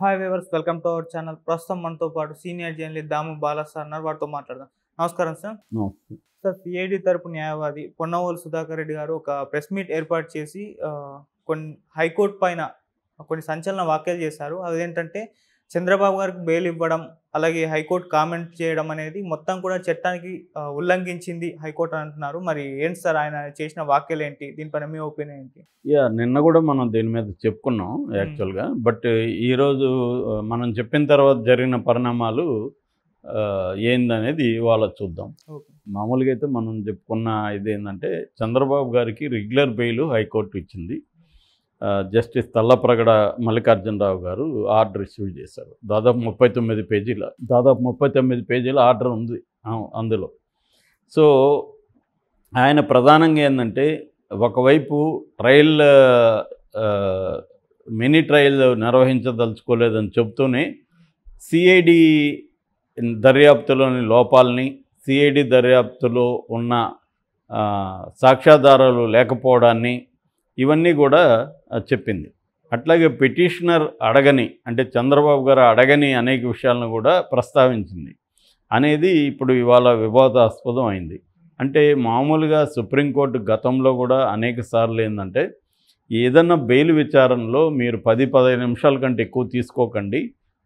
Hi viewers welcome to our channel ప్రస్తుతం మనతో పాటు senior journalist Damu Bala sir ఉన్నారు వారితో మాట్లాడదాం నమస్కారం సార్ నమస్తే సార్ సిఐడి తరపు న్యాయవాది పొన్నవోలు సుధాకర్ రెడ్డి గారు ఒక ప్రెస్ మీట్ ఏర్పాటు చేసి ఆ, కొన్ని హైకోర్టు పైన కొన్ని సంచలన వ్యాఖ్యలు చేశారు అదేంటంటే చంద్రబాబు గారికి బెయిల్ ఇవ్వడం అలాగే హైకోర్టు కామెంట్ చేయడం అనేది మొత్తం కూడా చట్టానికి ఆ, ఉల్లంఘించింది హైకోర్టు అని అంటున్నారు మరి ఏంటి సార్ ఆయన చేసిన వ్యాఖ్యలు ఏంటి దీనిపైన మీ ఒపీనియన్ ఏంటి యా నిన్న కూడా మనం దీని మీద చెప్పుకున్నాం యాక్చువల్గా బట్ ఈరోజు ఆ, మనం చెప్పిన తర్వాత జరిగిన పరిణామాలు ఆ, ఏందనేది ఇవాళ చూద్దాం ఓకే మామూలుగా అయితే మనం చెప్పుకున్న ఇది ఏంటంటే చంద్రబాబు గారికి రెగ్యులర్ బెయిల్ హైకోర్టు ఇచ్చింది ఆ, జస్టిస్ తల్లప్రగడ మల్లికార్జునరావు గారు ఆర్డర్ ఇష్యూ చేశారు దాదాపు ముప్పై తొమ్మిది పేజీల దాదాపు ముప్పై తొమ్మిది పేజీల ఆర్డర్ ఉంది ఆ- అందులో సో ఆయన ప్రధానంగా ఏంటంటే ఒకవైపు ట్రయల్ ఆ, మినీ ట్రయల్ నిర్వహించదలుచుకోలేదని చెప్తూనే సిఐడి దర్యాప్తులోని లోపాలని సిఐడి దర్యాప్తులో ఉన్న ఆ, సాక్ష్యాధారాలు లేకపోవడాన్ని ఇవన్నీ కూడా ఆ, చెప్పింది అట్లాగే పిటిషనర్ అడగని అంటే చంద్రబాబు గారు అడగని అనేక విషయాలను కూడా ప్రస్తావించింది అనేది ఇప్పుడు ఇవాళ వివాదాస్పదం అయింది అంటే మామూలుగా సుప్రీంకోర్టు గతంలో కూడా అనేక సార్లు ఏంటంటే ఏదన్నా బెయిల్ విచారణలో మీరు పది పదిహేను నిమిషాల కంటే ఎక్కువ తీసుకోకండి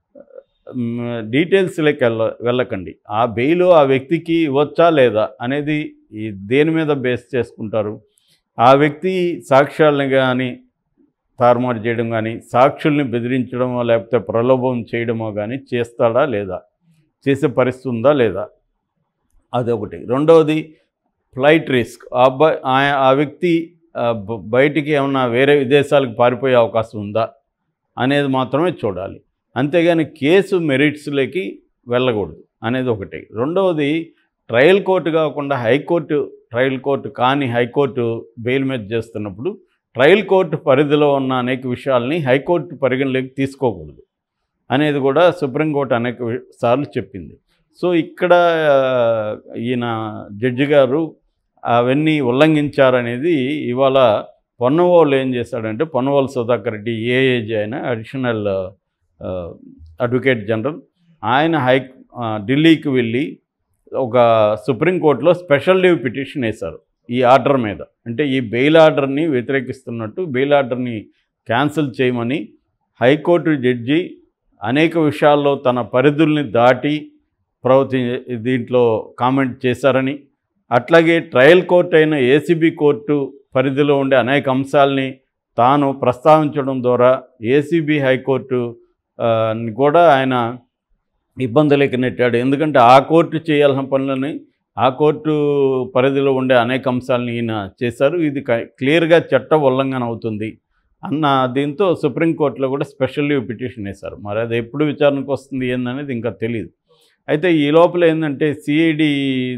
మ్, డీటెయిల్స్లోకి వెళ్ళ వెళ్ళకండి ఆ బెయిల్ ఆ వ్యక్తికి ఇవ్వచ్చా లేదా అనేది ఈ దేని మీద బేస్ చేసుకుంటారు ఆ వ్యక్తి సాక్ష్యాలను కానీ తారుమారు చేయడం కానీ సాక్షుల్ని బెదిరించడమో లేకపోతే ప్రలోభం చేయడమో కానీ చేస్తాడా లేదా చేసే పరిస్థితి ఉందా లేదా అదొకటి రెండవది ఫ్లైట్ రిస్క్ ఆ అబ్బాయి ఆ- ఆ వ్యక్తి ఆ, బ- బయటికి ఏమన్నా వేరే విదేశాలకు పారిపోయే అవకాశం ఉందా అనేది మాత్రమే చూడాలి అంతేగాని కేసు మెరిట్స్లోకి వెళ్ళకూడదు అనేది ఒకటి రెండవది ట్రయల్ కోర్టు కాకుండా హైకోర్టు ట్రయల్ కోర్టు కానీ హైకోర్టు బెయిల్ మీద చేస్తున్నప్పుడు ట్రయల్ కోర్టు పరిధిలో ఉన్న అనేక విషయాల్ని హైకోర్టు పరిగణలోకి తీసుకోకూడదు అనేది కూడా సుప్రీంకోర్టు అనేక వి- సార్లు చెప్పింది సో ఇక్కడ ఆ, ఈయన జడ్జి గారు అవన్నీ ఉల్లంఘించారనేది ఇవాళ పొన్నవోలు ఏం చేశాడంటే పొన్నవోలు సుధాకర్ రెడ్డి ఏఏజీ ఆయన అడిషనల్ ఆ, అడ్వకేట్ జనరల్ ఆయన హై ఆ, ఢిల్లీకి వెళ్ళి ఒక సుప్రీంకోర్టులో స్పెషల్ లీవ్ పిటిషన్ వేశారు ఈ ఆర్డర్ మీద అంటే ఈ బెయిల్ ఆర్డర్ని వ్యతిరేకిస్తున్నట్టు బెయిల్ ఆర్డర్ని క్యాన్సిల్ చేయమని హైకోర్టు జడ్జి అనేక విషయాల్లో తన పరిధుల్ని దాటి ప్రవర్తి దీంట్లో కామెంట్ చేశారని అట్లాగే ట్రయల్ కోర్టు అయిన ఏసీబీ కోర్టు పరిధిలో ఉండే అనేక అంశాలని తాను ప్రస్తావించడం ద్వారా ఏసీబీ హైకోర్టు ఆ, ని కూడా ఆయన ఇబ్బందులకి నెట్టాడు ఎందుకంటే ఆ కోర్టు చేయాల్సిన పనులని ఆ కోర్టు పరిధిలో ఉండే అనేక అంశాలను ఈయన చేశారు ఇది క- క్లియర్గా చట్ట ఉల్లంఘన అవుతుంది అన్న దీంతో సుప్రీంకోర్టులో కూడా స్పెషల్ లీవ్ పిటిషన్ వేశారు మరి అది ఎప్పుడు విచారణకు వస్తుంది ఏందనేది ఇంకా తెలియదు అయితే ఈ లోపల ఏంటంటే సిఐడి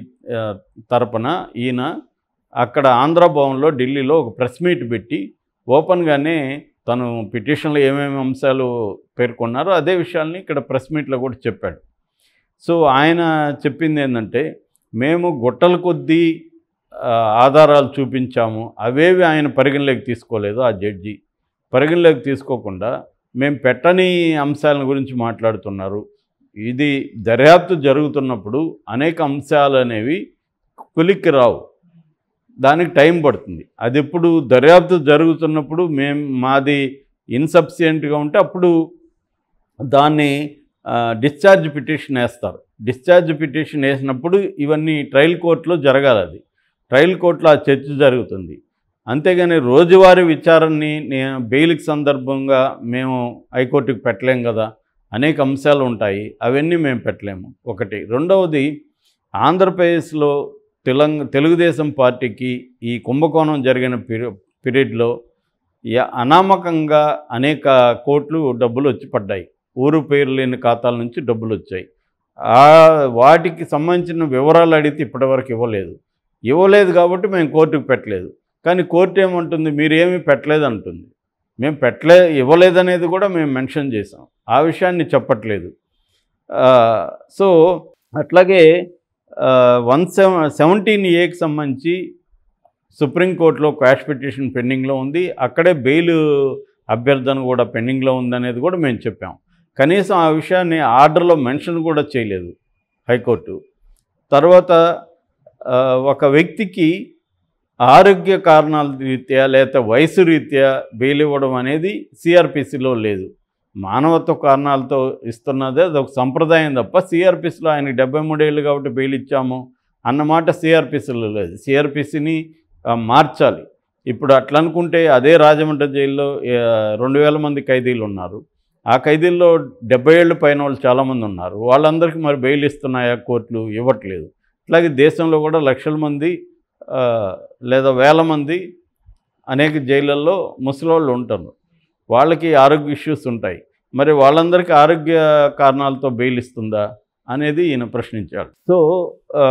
తరపున ఈయన అక్కడ ఆంధ్ర భవన్లో ఢిల్లీలో ఒక ప్రెస్ మీట్ పెట్టి ఓపెన్గానే తను పిటిషన్లో ఏమేమి అంశాలు పేర్కొన్నారో అదే విషయాల్ని ఇక్కడ ప్రెస్ మీట్లో కూడా చెప్పాడు సో ఆయన చెప్పింది ఏంటంటే మేము గుట్టల కొద్దీ ఆ, ఆధారాలు చూపించాము అవేవి ఆయన పరిగణలోకి తీసుకోలేదు ఆ జడ్జి పరిగణలోకి తీసుకోకుండా మేము పెట్టని అంశాల గురించి మాట్లాడుతున్నారు ఇది దర్యాప్తు జరుగుతున్నప్పుడు అనేక అంశాలు అనేవి కొలిక్కి రావు దానికి టైం పడుతుంది అది ఎప్పుడు దర్యాప్తు జరుగుతున్నప్పుడు మేము మాది ఇన్సఫిషియెంట్గా ఉంటే అప్పుడు దాన్ని డిశ్చార్జ్ పిటిషన్ వేస్తారు డిశ్చార్జ్ పిటిషన్ వేసినప్పుడు ఇవన్నీ ట్రయల్ కోర్టులో జరగాలి అది ట్రయల్ కోర్టులో ఆ చర్చ జరుగుతుంది అంతేగాని రోజువారీ విచారణని నేను బెయిల్కి సందర్భంగా మేము హైకోర్టుకి పెట్టలేం కదా అనేక అంశాలు ఉంటాయి అవన్నీ మేము పెట్టలేము ఒకటి రెండవది ఆంధ్రప్రదేశ్లో తెలంగ తెలుగుదేశం పార్టీకి ఈ కుంభకోణం జరిగిన పీరి పీరియడ్లో య- అనామకంగా అనేక కోట్లు డబ్బులు వచ్చి పడ్డాయి ఊరు పేరు లేని ఖాతాల నుంచి డబ్బులు వచ్చాయి ఆ వాటికి సంబంధించిన వివరాలు అడిగితే ఇప్పటివరకు ఇవ్వలేదు ఇవ్వలేదు కాబట్టి మేము కోర్టుకు పెట్టలేదు కానీ కోర్టు ఏమంటుంది మీరేమీ పెట్టలేదు అంటుంది మేము పెట్టలే ఇవ్వలేదనేది కూడా మేము మెన్షన్ చేసాం ఆ విషయాన్ని చెప్పట్లేదు ఆ, సో అట్లాగే వన్ సెవెన్ సెవెంటీన్ ఏకి సంబంధించి సుప్రీంకోర్టులో క్వాష్ పిటిషన్ పెండింగ్లో ఉంది అక్కడే బెయిల్ అభ్యర్థన కూడా పెండింగ్లో ఉందనేది కూడా మేము చెప్పాం కనీసం ఆ విషయాన్ని ఆర్డర్లో మెన్షన్ కూడా చేయలేదు హైకోర్టు తర్వాత ఆ, ఒక వ్యక్తికి ఆరోగ్య కారణాల రీత్యా లేదా వయసు రీత్యా బెయిల్ ఇవ్వడం అనేది సిఆర్పిసిలో లేదు మానవత్వ కారణాలతో ఇస్తున్నదే అది ఒక సంప్రదాయం తప్ప సిఆర్పిసిలో ఆయనకి డెబ్బై మూడేళ్ళు కాబట్టి బెయిల్ ఇచ్చాము అన్నమాట సిఆర్పిసిలో లేదు సిఆర్పిసిని మార్చాలి ఇప్పుడు అట్లా అనుకుంటే అదే రాజమండ్రి జైల్లో ఆ, రెండు వేల మంది ఖైదీలు ఉన్నారు ఆ ఖైదీల్లో డెబ్బై ఏళ్ళు పైన వాళ్ళు చాలామంది ఉన్నారు వాళ్ళందరికీ మరి బెయిల్ ఇస్తున్నాయా కోర్టులు ఇవ్వట్లేదు అట్లాగే దేశంలో కూడా లక్షల మంది ఆ, లేదా వేల మంది అనేక జైళ్ళల్లో ముసలోళ్ళు ఉంటారు వాళ్ళకి ఆరోగ్య ఇష్యూస్ ఉంటాయి మరి వాళ్ళందరికీ ఆరోగ్య కారణాలతో బెయిల్ ఇస్తుందా అనేది ఈయన ప్రశ్నించాడు సో ఆ,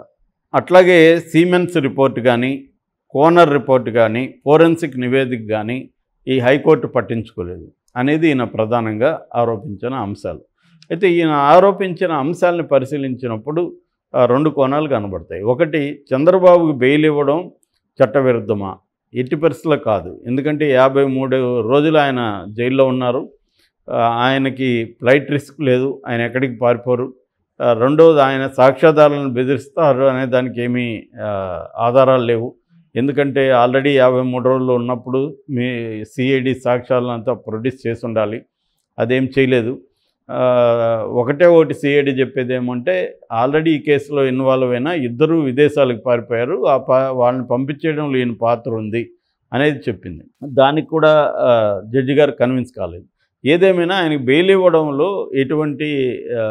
అట్లాగే సీమెన్స్ రిపోర్ట్ కానీ కోనర్ రిపోర్ట్ కానీ ఫోరెన్సిక్ నివేదిక కానీ ఈ హైకోర్టు పట్టించుకోలేదు అనేది ఈయన ప్రధానంగా ఆరోపించిన అంశాలు అయితే ఈయన ఆరోపించిన అంశాలను పరిశీలించినప్పుడు ఆ, రెండు కోణాలు కనబడతాయి ఒకటి చంద్రబాబుకి బెయిల్ ఇవ్వడం చట్టవిరుద్ధమా ఎట్టి పరిస్థితుల్లో కాదు ఎందుకంటే యాభై మూడు రోజులు ఆయన జైల్లో ఉన్నారు ఆ, ఆయనకి ఫ్లైట్ రిస్క్ లేదు ఆయన ఎక్కడికి పారిపోరు ఆ, రెండవది ఆయన సాక్ష్యాధారాలను బెదిరిస్తారు అనే దానికి ఏమీ ఆ, ఆధారాలు లేవు ఎందుకంటే ఆల్రెడీ యాభై మూడు రోజులు ఉన్నప్పుడు మీ సిఐడి సాక్ష్యాలను అంతా ప్రొడ్యూస్ చేసి ఉండాలి అదేం చేయలేదు ఆ, ఒకటే ఒకటి సిఐడి చెప్పేది ఏమంటే ఆల్రెడీ ఈ కేసులో ఇన్వాల్వ్ అయిన ఇద్దరు విదేశాలకు పారిపోయారు ఆ పా వాళ్ళని పంపించేయడంలో ఈయన పాత్ర ఉంది అనేది చెప్పింది దానికి కూడా ఆ, జడ్జి గారు కన్విన్స్ కాలేదు ఏదేమైనా ఆయనకి బెయిల్ ఇవ్వడంలో ఎటువంటి ఆ,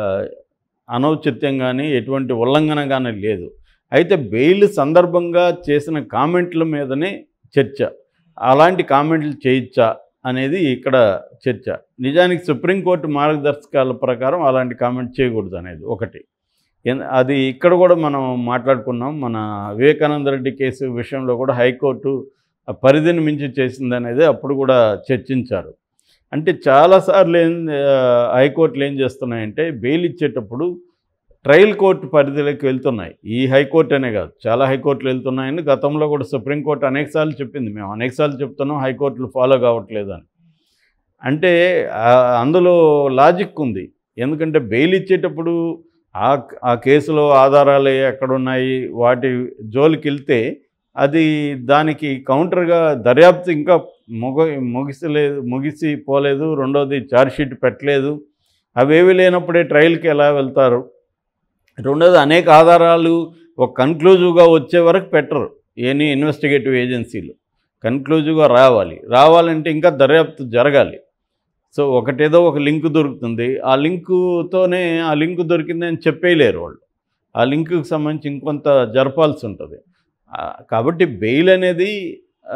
అనౌచిత్యం కానీ ఎటువంటి ఉల్లంఘన కానీ లేదు అయితే బెయిల్ సందర్భంగా చేసిన కామెంట్ల మీదనే చర్చ అలాంటి కామెంట్లు చేయొచ్చా అనేది ఇక్కడ చర్చ నిజానికి సుప్రీంకోర్టు మార్గదర్శకాల ప్రకారం అలాంటి కామెంట్ చేయకూడదు అనేది ఒకటి ఎన్- అది ఇక్కడ కూడా మనం మాట్లాడుకున్నాం మన వివేకానంద రెడ్డి కేసు విషయంలో కూడా హైకోర్టు ఆ పరిధిని మించి చేసింది అనేది అప్పుడు కూడా చర్చించారు అంటే చాలాసార్లు ఏం ఆ, హైకోర్టులు ఏం చేస్తున్నాయంటే బెయిల్ ఇచ్చేటప్పుడు ట్రయల్ కోర్టు పరిధిలోకి వెళ్తున్నాయి ఈ హైకోర్టు అనే కాదు చాలా హైకోర్టులు వెళ్తున్నాయని గతంలో కూడా సుప్రీంకోర్టు అనేకసార్లు చెప్పింది మేము అనేకసార్లు చెప్తున్నాం హైకోర్టులు ఫాలో కావట్లేదు అని అంటే ఆ, అందులో లాజిక్ ఉంది ఎందుకంటే బెయిల్ ఇచ్చేటప్పుడు ఆ ఆ కేసులో ఆధారాలు ఎక్కడున్నాయి వాటి జోలికి వెళ్తే అది దానికి కౌంటర్గా దర్యాప్తు ఇంకా ముగ ముగిసలేదు ముగిసి పోలేదు రెండోది ఛార్జ్షీట్ పెట్టలేదు అవేవి లేనప్పుడే ట్రయల్కి ఎలా వెళ్తారు రెండోది అనేక ఆధారాలు ఒక కన్క్లూజివ్గా వచ్చే వరకు పెట్టరు ఎనీ ఇన్వెస్టిగేటివ్ ఏజెన్సీలు కన్క్లూజివ్గా రావాలి రావాలంటే ఇంకా దర్యాప్తు జరగాలి సో ఒకటేదో ఒక లింక్ దొరుకుతుంది ఆ లింకుతోనే ఆ లింక్ దొరికింది అని చెప్పేయలేరు వాళ్ళు ఆ లింకుకి సంబంధించి ఇంకొంత జరపాల్సి ఉంటుంది ఆ, కాబట్టి బెయిల్ అనేది ఆ,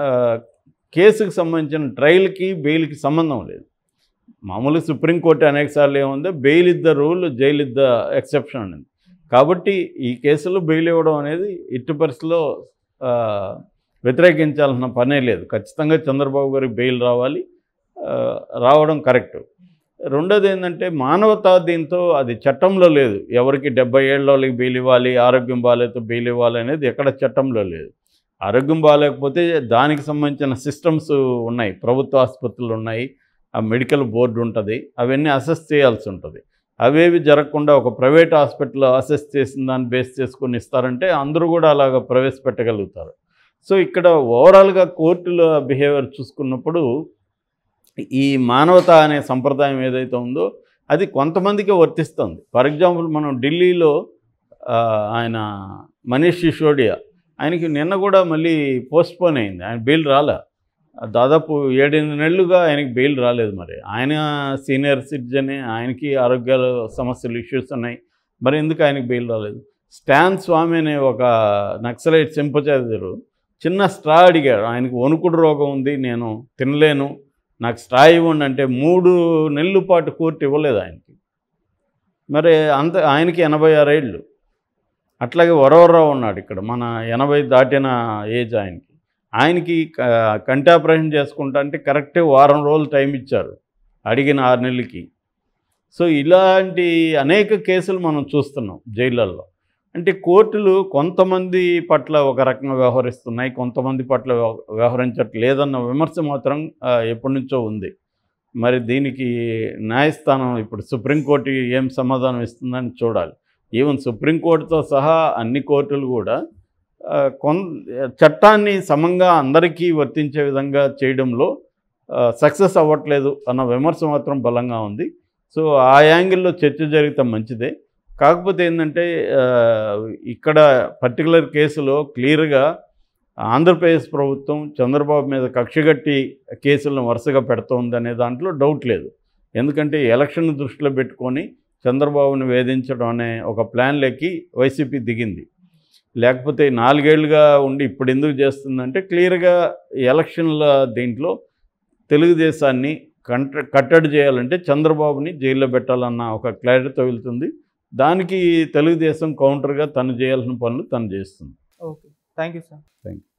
కేసుకు సంబంధించిన ట్రయల్కి బెయిల్కి సంబంధం లేదు మామూలుగా సుప్రీంకోర్టు అనేకసార్లు ఏముంది bail is the rule jail is the exception అనేది కాబట్టి ఈ కేసులో బెయిల్ ఇవ్వడం అనేది ఇట్టి పరిస్థితిలో ఆ, వ్యతిరేకించాల్సిన పనే లేదు ఖచ్చితంగా చంద్రబాబు గారికి బెయిల్ రావాలి ఆ, రావడం కరెక్ట్ రెండోది ఏంటంటే మానవతా దీంతో అది చట్టంలో లేదు ఎవరికి డెబ్బై ఏళ్ళ వాళ్ళకి బెయిల్ ఇవ్వాలి ఆరోగ్యం బాగాలేతో బెయిల్ ఇవ్వాలి అనేది ఎక్కడ చట్టంలో లేదు ఆరోగ్యం బాగాలేకపోతే దానికి సంబంధించిన సిస్టమ్స్ ఉన్నాయి ప్రభుత్వ ఆసుపత్రులు ఉన్నాయి ఆ మెడికల్ బోర్డు ఉంటుంది అవన్నీ అసెస్ చేయాల్సి ఉంటుంది అవేవి జరగకుండా ఒక ప్రైవేట్ హాస్పిటల్ అసెస్ చేసిన దాన్ని బేస్ చేసుకొని ఇస్తారంటే అందరూ కూడా అలాగ ప్రవేశపెట్టగలుగుతారు సో ఇక్కడ ఓవరాల్గా కోర్టుల బిహేవియర్ చూసుకున్నప్పుడు ఈ మానవత అనే సంప్రదాయం ఏదైతే ఉందో అది కొంతమందికే వర్తిస్తుంది ఫర్ ఎగ్జాంపుల్ మనం ఢిల్లీలో ఆ, ఆయన మనీష్ సిసోడియా ఆయనకి నిన్న కూడా మళ్ళీ పోస్ట్పోన్ అయింది ఆయన బెయిల్ రాలే దాదాపు ఏడెనిమిది నెలలుగా ఆయనకి బెయిల్ రాలేదు మరి ఆయన సీనియర్ సిటిజనే ఆయనకి ఆరోగ్యాల సమస్యలు ఇష్యూస్ ఉన్నాయి మరి ఎందుకు ఆయనకి బెయిల్ రాలేదు స్టాన్ స్వామి అనే ఒక నక్సలైట్ సింపచైజరు చిన్న స్ట్రా అడిగాడు ఆయనకు వణుకుడు రోగం ఉంది నేను తినలేను నాకు స్ట్రా ఇవ్వండి అంటే మూడు నెలల పాటు కోర్టు ఇవ్వలేదు ఆయనకి మరి అంత ఆయనకి ఎనభై ఆరేళ్ళు అట్లాగే వరవరరావు ఉన్నాడు ఇక్కడ మన ఎనభై దాటిన ఏజ్ ఆయనకి ఆయనకి క- కంటి ఆపరేషన్ చేసుకుంటా అంటే కరెక్టే వారం రోజులు టైం ఇచ్చారు అడిగిన ఆరు నెలలకి సో ఇలాంటి అనేక కేసులు మనం చూస్తున్నాం జైళ్ళల్లో అంటే కోర్టులు కొంతమంది పట్ల ఒక రకంగా వ్యవహరిస్తున్నాయి కొంతమంది పట్ల వ్యవ- వ్యవహరించట్లేదన్న విమర్శ మాత్రం ఆ, ఎప్పటి నుంచో ఉంది మరి దీనికి న్యాయస్థానం ఇప్పుడు సుప్రీంకోర్టు ఏం సమాధానం ఇస్తుందని చూడాలి ఈవెన్ సుప్రీంకోర్టుతో సహా అన్ని కోర్టులు కూడా ఆ, కొన్ చట్టాన్ని సమంగా అందరికీ వర్తించే విధంగా చేయడంలో సక్సెస్ అవ్వట్లేదు అన్న విమర్శ మాత్రం బలంగా ఉంది సో ఆ యాంగిల్లో చర్చ జరిగితే మంచిదే కాకపోతే ఏంటంటే ఆ, ఇక్కడ పర్టికులర్ కేసులో క్లియర్గా ఆంధ్రప్రదేశ్ ప్రభుత్వం చంద్రబాబు మీద కక్షగట్టి కేసులను వరుసగా పెడుతోంది అనే దాంట్లో డౌట్ లేదు ఎందుకంటే ఎలక్షన్ దృష్టిలో పెట్టుకొని చంద్రబాబును వేధించడం అనే ఒక ప్లాన్లోకి వైసీపీ దిగింది లేకపోతే నాలుగేళ్లుగా ఉండి ఇప్పుడు ఎందుకు చేస్తుందంటే క్లియర్గా ఎలక్షన్ల దీంట్లో తెలుగుదేశాన్ని కంట కట్టడి చేయాలంటే చంద్రబాబుని జైల్లో పెట్టాలన్న ఒక క్లారిటీతో వెళ్తుంది దానికి తెలుగుదేశం కౌంటర్గా తను చేయాల్సిన పనులు తను చేస్తుంది okay thank you sir Thank you.